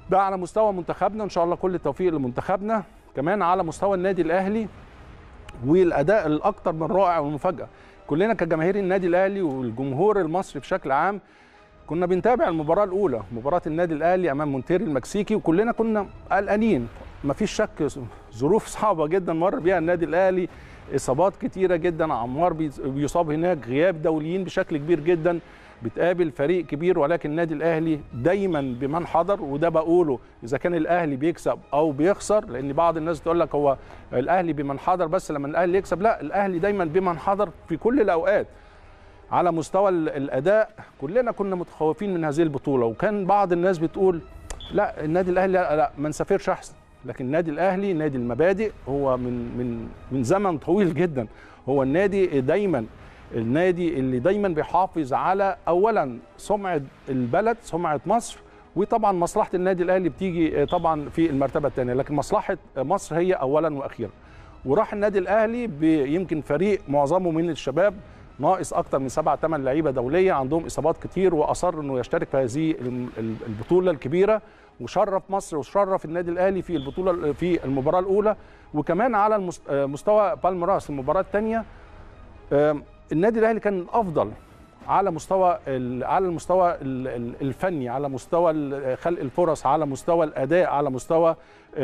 ده على مستوى منتخبنا ان شاء الله كل التوفيق لمنتخبنا كمان على مستوى النادي الاهلي والاداء الاكثر من رائع والمفاجاه كلنا كجماهير النادي الاهلي والجمهور المصري بشكل عام كنا بنتابع المباراه الاولى مباراه النادي الاهلي امام مونتيري المكسيكي وكلنا كنا قلقانين مفيش شك ظروف صعبه جدا مر بيها النادي الاهلي اصابات كتيره جدا عمار بيصاب هناك غياب دوليين بشكل كبير جدا بتقابل فريق كبير ولكن النادي الاهلي دايما بمن حضر وده بقوله اذا كان الاهلي بيكسب او بيخسر لان بعض الناس تقول لك هو الاهلي بمن حضر بس لما الاهلي يكسب لا الاهلي دايما بمن حضر في كل الاوقات على مستوى الاداء كلنا كنا متخوفين من هذه البطوله وكان بعض الناس بتقول لا النادي الاهلي لا, لا ما نسافرش احسن لكن النادي الاهلي نادي المبادئ هو من من من زمن طويل جدا هو النادي دايما النادي اللي دايما بيحافظ على اولا سمعه البلد سمعه مصر وطبعا مصلحه النادي الاهلي بتيجي طبعا في المرتبه الثانيه لكن مصلحه مصر هي اولا واخيرا وراح النادي الاهلي يمكن فريق معظمه من الشباب ناقص اكثر من سبع ثمان لعيبه دوليه عندهم اصابات كتير واصر انه يشترك في هذه البطوله الكبيره وشرف مصر وشرف النادي الاهلي في البطوله في المباراه الاولى وكمان على مستوى بالمراس المباراه الثانيه النادي الاهلي كان الافضل على مستوى على المستوى الفني على مستوى خلق الفرص على مستوى الاداء على مستوى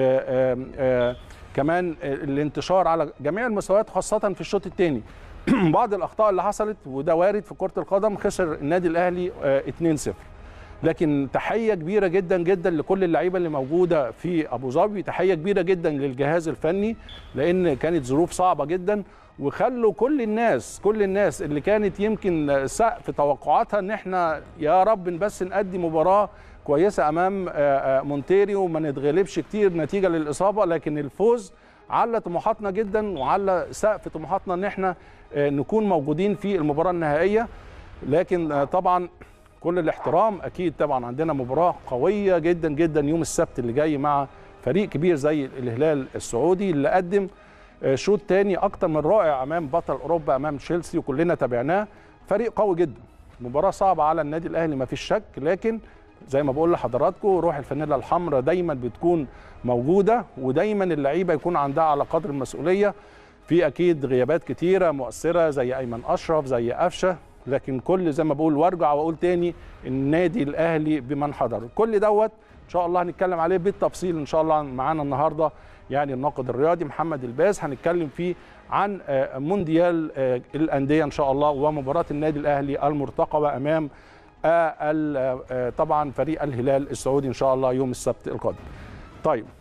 كمان الانتشار على جميع المستويات خاصه في الشوط الثاني بعض الاخطاء اللي حصلت وده وارد في كره القدم خسر النادي الاهلي 2-0 لكن تحيه كبيره جدا جدا لكل اللعيبه اللي موجوده في ابو ظبي تحيه كبيره جدا للجهاز الفني لان كانت ظروف صعبه جدا وخلوا كل الناس كل الناس اللي كانت يمكن سقف توقعاتها ان احنا يا رب بس نأدي مباراه كويسه امام مونتيري وما نتغلبش كتير نتيجه للاصابه لكن الفوز على طموحاتنا جدا وعلى سقف طموحاتنا ان احنا نكون موجودين في المباراه النهائيه لكن طبعا كل الاحترام اكيد طبعا عندنا مباراه قويه جدا جدا يوم السبت اللي جاي مع فريق كبير زي الهلال السعودي اللي قدم شوط تاني اكتر من رائع امام بطل اوروبا امام تشيلسي وكلنا تابعناه فريق قوي جدا مباراه صعبه على النادي الاهلي ما فيش شك لكن زي ما بقول لحضراتكم روح الفانيلا الحمراء دايما بتكون موجوده ودايما اللعيبه يكون عندها على قدر المسؤوليه في اكيد غيابات كتيره مؤثره زي ايمن اشرف زي قفشه لكن كل زي ما بقول وارجع واقول تاني النادي الاهلي بمن حضر كل دوت ان شاء الله هنتكلم عليه بالتفصيل ان شاء الله معانا النهارده يعني الناقد الرياضي محمد الباز هنتكلم فيه عن مونديال الانديه ان شاء الله ومباراه النادي الاهلي المرتقبه امام طبعا فريق الهلال السعودي ان شاء الله يوم السبت القادم. طيب